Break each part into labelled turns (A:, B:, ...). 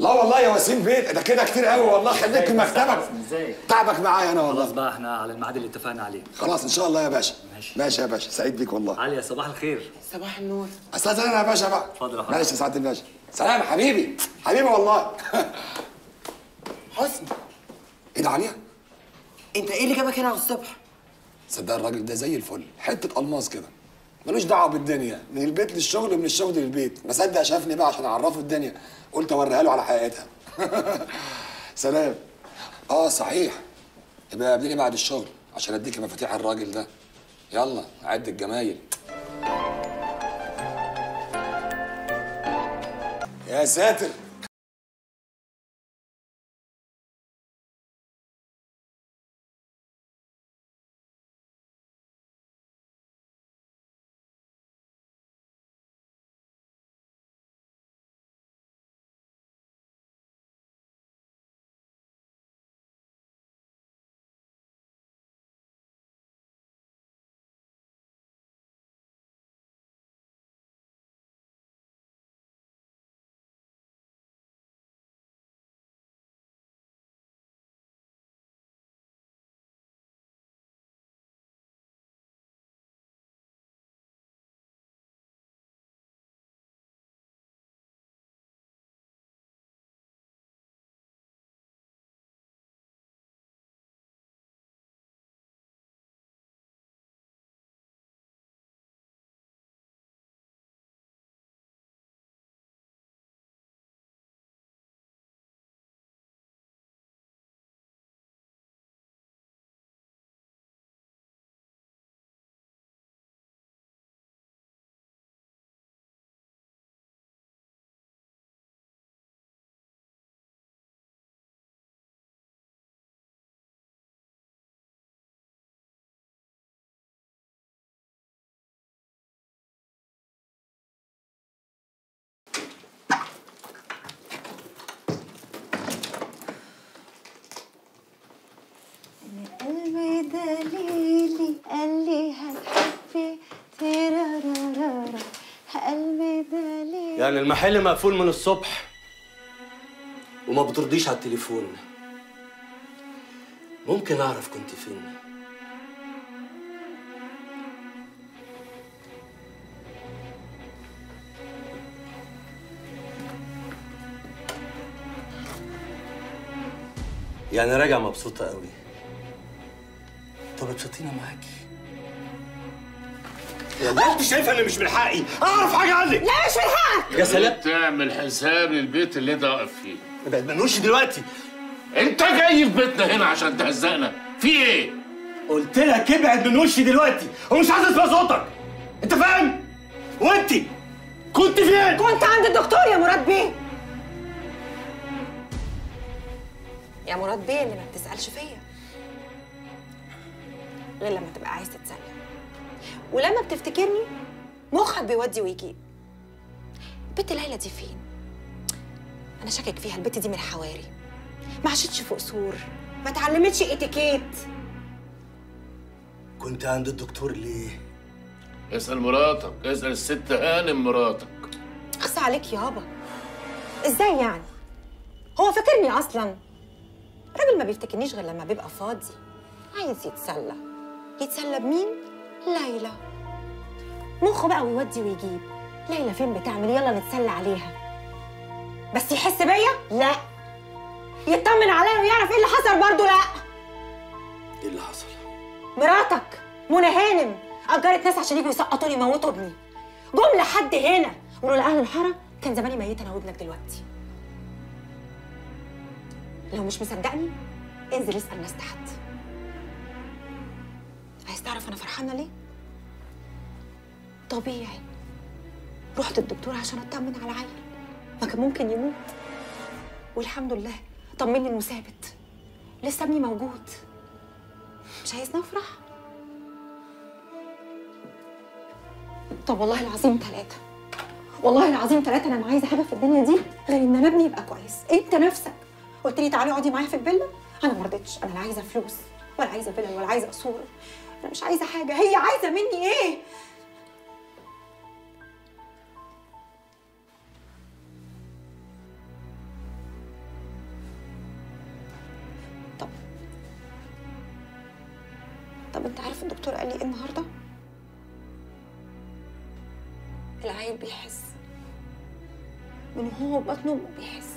A: لا والله يا وسيم بيت ده كده كتير قوي والله خليك في مكتبك
B: ازاي
A: تعبك معايا انا
B: خلاص
A: والله
B: بقى احنا على الميعاد اللي اتفقنا عليه
A: خلاص ان شاء الله يا باشا
B: ماشي.
A: ماشي يا باشا سعيد بيك والله
B: عليا صباح الخير
C: صباح النور
A: استاذ انا يا باشا بقى
B: اتفضل يا حضرتك.
A: معلش يا سعاده الباشا سلام حبيبي حبيبي والله
C: حسني
A: ايه ده عليا
C: انت ايه اللي جابك هنا على الصبح
A: صدق الراجل ده زي الفل حته الماس كده ملوش دعوه بالدنيا من البيت للشغل ومن الشغل للبيت ما صدق شافني بقى عشان اعرفه الدنيا قلت اوريها له على حقيقتها سلام اه صحيح يبقى قابلني بعد الشغل عشان اديك مفاتيح الراجل ده يلا عد الجمايل يا ساتر
D: قلبي دليلي قال لي هتحبي تيرارارارا قلبي دليلي
E: يعني المحل مقفول من الصبح وما بترديش على التليفون ممكن اعرف كنت فين يعني راجع مبسوطة قوي طب ابسطينا معاكي والله انت شايفه ان مش من حقي اعرف حاجه عنك
D: لا مش من حقك
E: يا سلام
F: تعمل حساب للبيت اللي انت واقف فيه
E: ما تبنوش دلوقتي
F: انت جاي في بيتنا هنا عشان تهزقنا في ايه
E: قلت لك ابعد من وشي دلوقتي ومش عايز اسمع صوتك انت فاهم وانت كنت فين
D: كنت عند الدكتور يا مراد بيه يا مراد بيه اللي ما بتسألش فيا غير لما تبقى عايز تتسلى ولما بتفتكرني مخك بيودي ويجيب البت ليلى دي فين انا شاكك فيها البت دي من الحواري ما عاشتش في قصور ما اتعلمتش اتيكيت
E: كنت عند الدكتور ليه
F: اسال مراتك اسال الست هانم مراتك
D: اخصى عليك يابا ازاي يعني هو فاكرني اصلا الراجل ما بيفتكرنيش غير لما بيبقى فاضي عايز يتسلى يتسلى بمين ليلى مخه بقى ويودي ويجيب ليلى فين بتعمل إيه؟ يلا نتسلى عليها بس يحس بيا لا يطمن عليا ويعرف ايه اللي حصل برضه لا
E: ايه اللي حصل
D: مراتك منى هانم اجرت ناس عشان يجوا يسقطوني يموتوا ابني جم لحد هنا ولولا اهل الحاره كان زماني ميت انا وابنك دلوقتي لو مش مصدقني انزل اسال ناس تحت عايز تعرف انا فرحانه ليه طبيعي رحت الدكتور عشان اطمن على عيل ما كان ممكن يموت والحمد لله طمني انه ثابت لسه ابني موجود مش عايز نفرح طب والله العظيم ثلاثة والله العظيم ثلاثة أنا ما عايزة حاجة في الدنيا دي غير إن أنا ابني يبقى كويس، أنت نفسك قلت لي تعالي اقعدي معايا في الفيلا أنا ما رضيتش، أنا لا عايزة فلوس ولا عايزة فيلا ولا عايزة قصور، أنا مش عايزة حاجة، هي عايزة مني إيه؟ الدكتور قال لي ايه النهارده العيل بيحس من هو بطن امه بيحس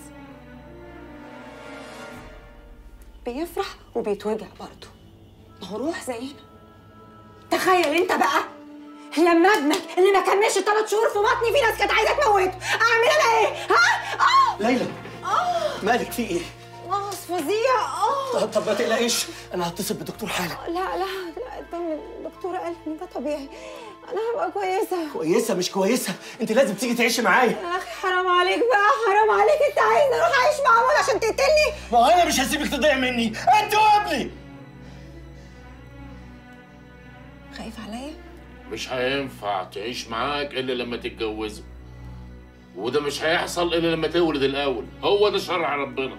D: بيفرح وبيتوجع برضه ما هو روح زينا تخيل انت بقى لما ابنك اللي ما كملش ثلاث شهور في بطني في ناس كانت عايزه تموته اعمل انا ايه ها اه
E: ليلى مالك في ايه؟
D: مغص فظيع اه
E: طب طب ما تقلقيش انا هتصل بالدكتور حالا
D: لا لا لا اطمن الدكتوره قالت ان ده طبيعي انا هبقى كويسه
E: كويسه مش كويسه انت لازم تيجي تعيشي معايا
D: يا اخي حرام عليك بقى حرام عليك انت عايزني اروح اعيش مع عمود عشان تقتلني
E: ما هو انا مش هسيبك تضيع مني انت وابني
D: خايف عليا
F: مش هينفع تعيش معاك الا لما تتجوزه وده مش هيحصل الا لما تولد الاول هو ده شرع ربنا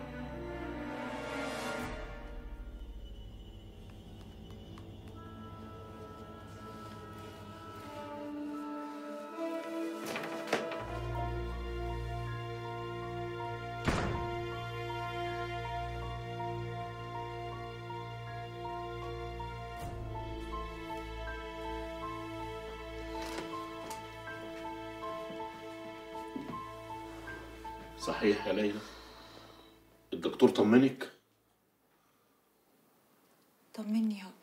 F: صحيح يا ليلى الدكتور طمنك
D: طمني يابا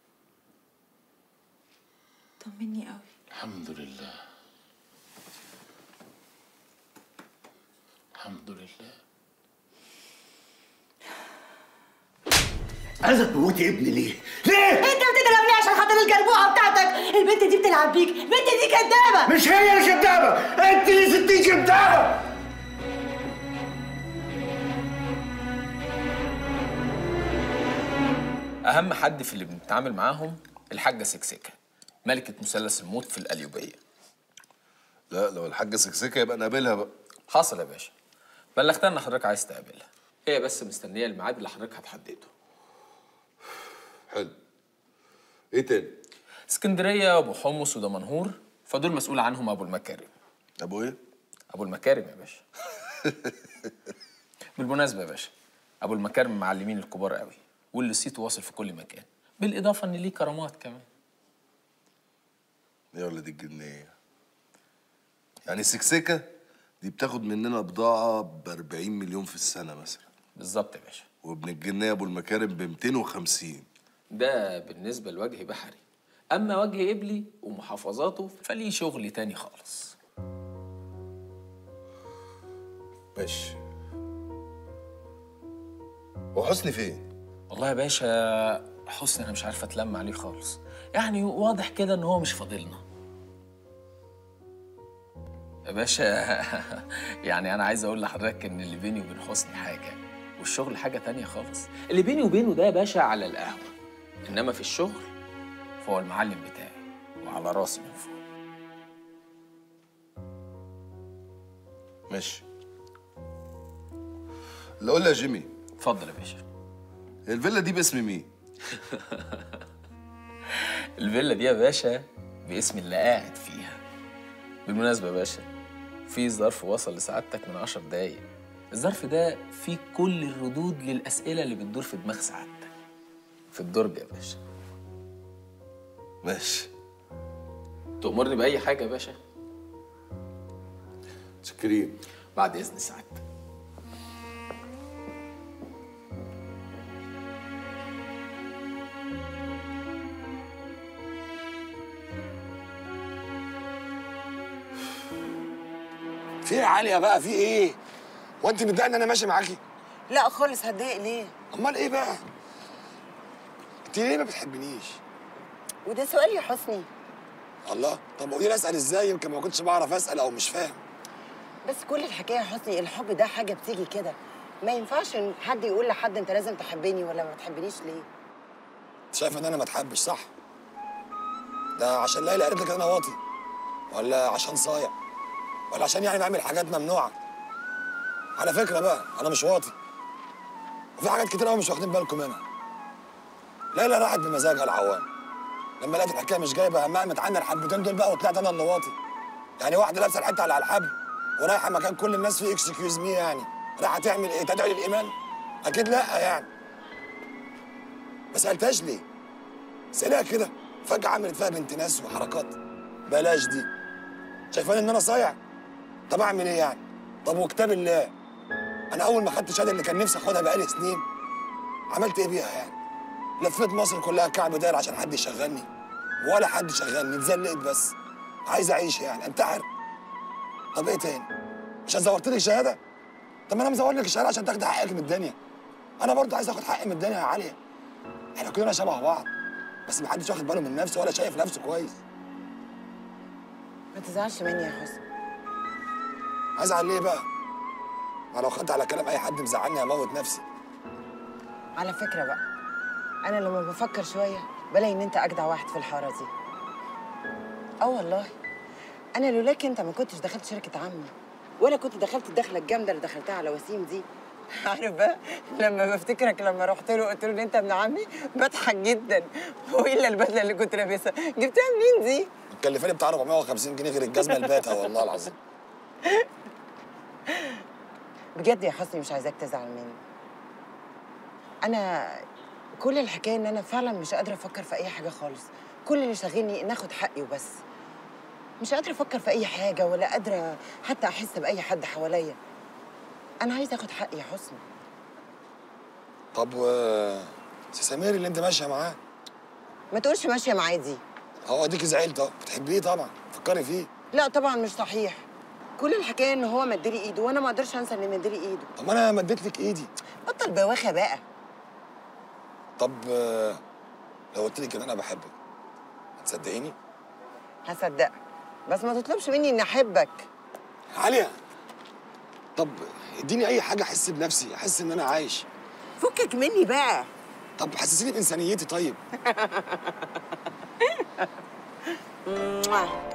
D: طمني قوي
F: الحمد لله الحمد لله
E: عايزه تموتي ابني ليه؟ ليه؟
C: انت بتضربني عشان خاطر الجربوعه بتاعتك البنت دي بتلعب بيك البنت دي كدابه
E: مش هي اللي كدابه انت اللي ستين كدابه
G: أهم حد في اللي بنتعامل معاهم الحاجة سكسكة ملكة مثلث الموت في القليوبية
H: لا لو الحاجة سكسكة يبقى نقابلها بقى
G: حصل يا باشا بلغتها إن حضرتك عايز تقابلها هي بس مستنية الميعاد اللي حضرتك هتحدده
H: حلو ايه تاني؟
G: اسكندرية وأبو حمص ودمنهور فدول مسؤول عنهم أبو المكارم
H: ابو ايه؟
G: أبو المكارم يا باشا بالمناسبة يا باشا أبو المكارم من المعلمين الكبار قوي واللي صيته واصل في كل مكان بالإضافة إن ليه كرامات كمان
H: يا ولد الجنية يعني سكسكة دي بتاخد مننا بضاعة ب 40 مليون في السنة مثلا
G: بالظبط يا باشا
H: وابن الجنية ابو المكارم ب 250
G: ده بالنسبة لوجه بحري أما وجه قبلي ومحافظاته فليه شغل تاني خالص
H: ماشي وحسني فين؟
G: والله يا باشا حسني أنا مش عارفة أتلم عليه خالص يعني واضح كده إن هو مش فاضلنا يا باشا يعني أنا عايز أقول لحضرتك إن اللي بيني وبين حسني حاجة والشغل حاجة تانية خالص اللي بيني وبينه ده يا باشا على القهوة إنما في الشغل فهو المعلم بتاعي وعلى راسي من فوق
H: ماشي اللي قول لي يا جيمي
G: اتفضل يا باشا
H: الفيلا دي باسم مين؟
G: الفيلا دي يا باشا باسم اللي قاعد فيها بالمناسبة يا باشا في ظرف وصل لسعادتك من عشر دقايق الظرف ده فيه كل الردود للأسئلة اللي بتدور في دماغ سعادتك في الدرج يا باشا
H: ماشي
G: تأمرني بأي حاجة يا باشا
H: شكرين
G: بعد إذن سعادتك
A: في ايه يا عاليه بقى في ايه وانت متضايقه ان انا ماشي معاكي
C: لا خالص هتضايق ليه
A: امال ايه بقى انت ليه ما بتحبنيش
C: وده سؤال يا حسني
A: الله طب قولي لي اسال ازاي يمكن ما كنتش بعرف اسال او مش فاهم
C: بس كل الحكايه يا حسني الحب ده حاجه بتيجي كده ما ينفعش ان حد يقول لحد انت لازم تحبني ولا ما تحبنيش ليه
A: انت شايف ان انا ما اتحبش صح ده عشان ليلى قالت لك انا واطي ولا عشان صايع ولا عشان يعني بعمل حاجات ممنوعه على فكره بقى انا مش واطي وفي حاجات كتير قوي مش واخدين بالكم منها ليلى راحت بمزاجها العوام لما لقيت الحكايه مش جايبه همها متعنى الحبتين دول بقى وطلعت انا اللي واطي يعني واحده لابسه الحته على الحبل ورايحه مكان كل الناس فيه اكسكيوز مي يعني رايحه تعمل ايه تدعي للايمان اكيد لا يعني ما سالتهاش ليه سريع كده فجاه عملت فيها بنت ناس وحركات بلاش دي شايفاني ان انا صايع طب اعمل ايه يعني طب وكتاب الله انا اول ما خدت الشهاده اللي كان نفسي اخدها بقالي سنين عملت ايه بيها يعني لفيت مصر كلها كعب داير عشان حد يشغلني ولا حد شغلني اتزلقت بس عايز اعيش يعني انتحر طب ايه تاني عشان زورت لي شهاده طب ما انا مزور لك الشهاده عشان تاخدي حقك من الدنيا انا برضه عايز اخد حقي من الدنيا يا عاليه احنا كلنا شبه بعض بس محدش واخد باله من نفسه ولا شايف نفسه كويس
C: ما تزعلش مني يا حسن
A: ازعل ليه بقى ما لو خدت على كلام اي حد مزعلني هموت نفسي
C: على فكره بقى انا لما بفكر شويه بلاقي ان انت اجدع واحد في الحاره دي اه والله انا لولاك انت ما كنتش دخلت شركه عمي ولا كنت دخلت الدخله الجامده اللي دخلتها على وسيم دي عارف بقى لما بفتكرك لما رحت له قلت له ان انت ابن عمي بضحك جدا والا البدله اللي كنت لابسها جبتها منين دي
A: مكلفاني بتاع 450 جنيه غير الجزمه الباتة والله العظيم
C: بجد يا حسني مش عايزاك تزعل مني انا كل الحكايه ان انا فعلا مش قادره افكر في اي حاجه خالص كل اللي شاغلني ان اخد حقي وبس مش قادره افكر في اي حاجه ولا قادره حتى احس باي حد حواليا انا عايزه اخد حقي يا حسني
A: طب و سي سمير اللي انت ماشيه معاه
C: ما تقولش ماشيه معايا دي
A: هو اديكي زعلت اهو بتحبيه طبعا فكري فيه
C: لا طبعا مش صحيح كل الحكايه ان هو مدلي ايده وانا ما اقدرش انسى ان مدلي ايده
A: طب ما انا مديت لك ايدي
C: بطل بواخه بقى
A: طب آه، لو قلت لك ان انا بحبك هتصدقيني
C: هصدقك بس ما تطلبش مني اني احبك
A: عاليه طب اديني اي حاجه احس بنفسي احس ان انا عايش
C: فكك مني بقى
A: طب حسسيني بانسانيتي طيب
C: موah.